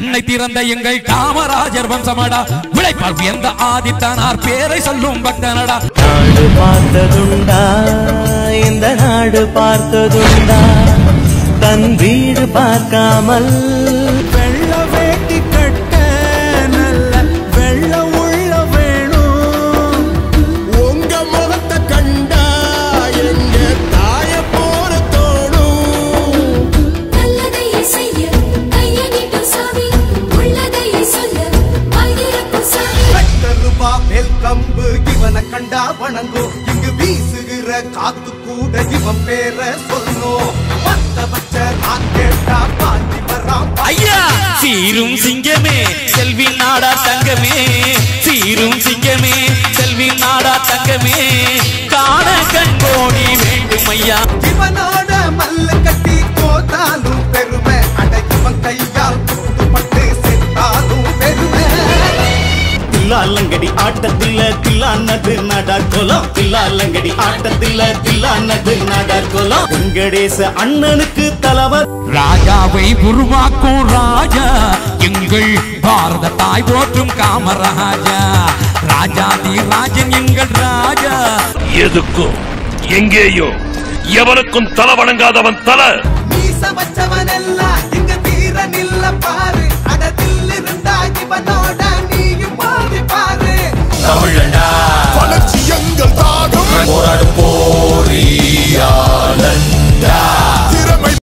கண்ணை திறந்த எங்கள் காமராஜர் வம்சமடா உழைப்பால் உயர்ந்த ஆதித்தனார் பேரை சொல்லும் பக்தனடா நாடு பார்த்ததுண்டா இந்த நாடு பார்த்ததுண்டா தன் வீடு பார்க்காமல் வெள்ள வேட்டி கட்ட நல்ல வெள்ள உள்ள வேணும் உங்க முகத்தை கண்டா எங்க தாய போல தோணும் நல்லதையே செய்ய கையை நீட்டும் சாமி உள்ளதையே சொல்ல வாய்திறக்கும் சாமி கட்டருபா மேல் கம்பு இவனை கண்டா வணங்கும் இங்கு வீசுகிற காத்து கூட இவன் பேர சொல்லும் பத்த பச்ச நான் கேட்டா பாண்டி வரான் ஐயா சீரும் சிங்கமே செல்வி நாடா தங்கமே சீரும் சிங்கமே செல்வி நாடா தங்கமே காண கண்கோடி வேண்டும் ஐயா இவனோட மல்லு கட்டி போதாலும் பெருமை அட இவன் கையால் குத்துப்பட்டு செத்தாலும் பெருமை தில்லாலங்கடி ஆட்டத்தில்ல தில்லானது நாடார்கோலம் தில்லாலங்கடி ஆட்டத்தில்ல தில்லானது நாடார்கோலம் வெங்கடேச அண்ணனுக்கு தலைவர் ராஜாவை உருவாக்கும் ராஜா எங்கள் பாரத தாய் போற்றும் காமராஜா ராஜாதி ராஜன் எங்கள் ராஜா எதுக்கும் எங்கேயும் எவனுக்கும் தலை வணங்காதவன் தலை மீச வச்ச